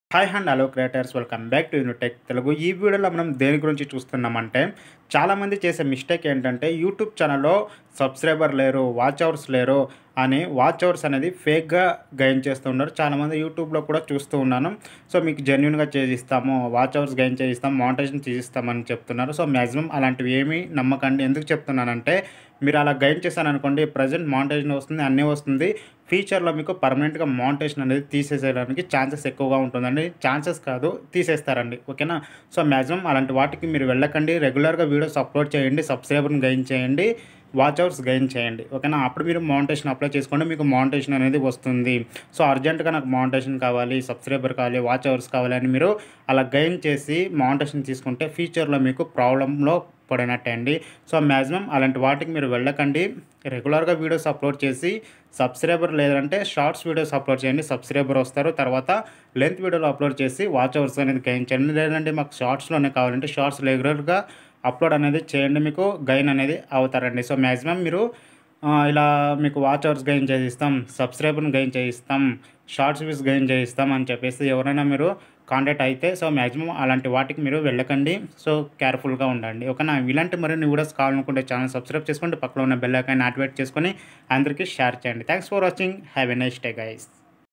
hi and hello creators welcome back to Unitech Telugu ఈ వీడియోలో మనం దేని గురించి చూస్తున్నామంటే చాలామంది చేసే మిస్టేక్ ఏంటంటే యూట్యూబ్ ఛానల్లో సబ్స్క్రైబర్ లేరు వాచ్ అవర్స్ లేరు అని వాచ్ అవర్స్ అనేది ఫేక్గా గైన్ చేస్తూ ఉన్నారు చాలామంది యూట్యూబ్లో కూడా చూస్తూ ఉన్నాను సో మీకు జెన్యున్గా చేసిస్తాము వాచ్ అవర్స్ గైన్ చేయిస్తాం మౌంటేషన్ చేసిస్తామని చెప్తున్నారు సో మ్యాక్సిమం అలాంటివి ఏమీ నమ్మకండి ఎందుకు చెప్తున్నానంటే మీరు అలా గైడ్ చేశాను అనుకోండి ప్రజెంట్ మౌంటేషన్ వస్తుంది అన్నీ వస్తుంది ఫ్యూచర్లో మీకు పర్మనెంట్గా మౌంటేషన్ అనేది తీసేసేయడానికి ఛాన్సెస్ ఎక్కువగా ఉంటుందండి ఛాన్సెస్ కాదు తీసేస్తారండి ఓకేనా సో మ్యాక్సిమం అలాంటి వాటికి మీరు వెళ్ళకండి రెగ్యులర్గా వీడియోస్ అప్లోడ్ చేయండి సబ్స్క్రైబర్ని గైన్ చేయండి వాచ్ అవర్స్ గైన్ చేయండి ఓకేనా అప్పుడు మీరు మౌంటేషన్ అప్లై చేసుకోండి మీకు మౌంటేషన్ అనేది వస్తుంది సో అర్జెంటుగా నాకు మౌంటేషన్ కావాలి సబ్స్క్రైబర్ కావాలి వాచ్ అవర్స్ కావాలి అని మీరు అలా గైన్ చేసి మౌంటేషన్ తీసుకుంటే ఫ్యూచర్లో మీకు ప్రాబ్లంలో పడినట్టే అండి సో మ్యాక్సిమం అలాంటి వాటికి మీరు వెళ్ళకండి రెగ్యులర్గా వీడియోస్ అప్లోడ్ చేసి సబ్స్క్రైబర్ లేదంటే షార్ట్స్ వీడియోస్ అప్లోడ్ చేయండి సబ్స్క్రైబర్ వస్తారు తర్వాత లెంత్ వీడియోలు అప్లోడ్ చేసి వాచ్ అవర్స్ అనేది గైన్ చేయండి లేదంటే మాకు షార్ట్స్లోనే కావాలంటే షార్ట్స్ రెగ్యులర్గా అప్లోడ్ అనేది చేయండి మీకు గైన్ అనేది అవుతారండి సో మ్యాక్సిమం మీరు ఆ, ఇలా మీకు వాచ్ అవర్స్ గైన్ చేయిస్తాం సబ్స్క్రైబర్ని గైన్ చేయిస్తాం షార్ట్స్ వ్యూస్ గైన్ చేయిస్తాం అని చెప్పేసి ఎవరైనా మీరు కాంటాక్ట్ అయితే సో మ్యాక్సిమం అలాంటి వాటికి మీరు వెళ్ళకండి సో కేర్ఫుల్గా ఉండండి ఓకేనా ఇలాంటి మరిన్ని వీడియోస్ కావాలనుకుంటే ఛానల్ సబ్స్క్రైబ్ చేసుకోండి పక్కన ఉన్న బెల్ ఐకాన్ యాక్టివేట్ చేసుకొని అందరికీ షేర్ చేయండి thanks for watching have a nice day guys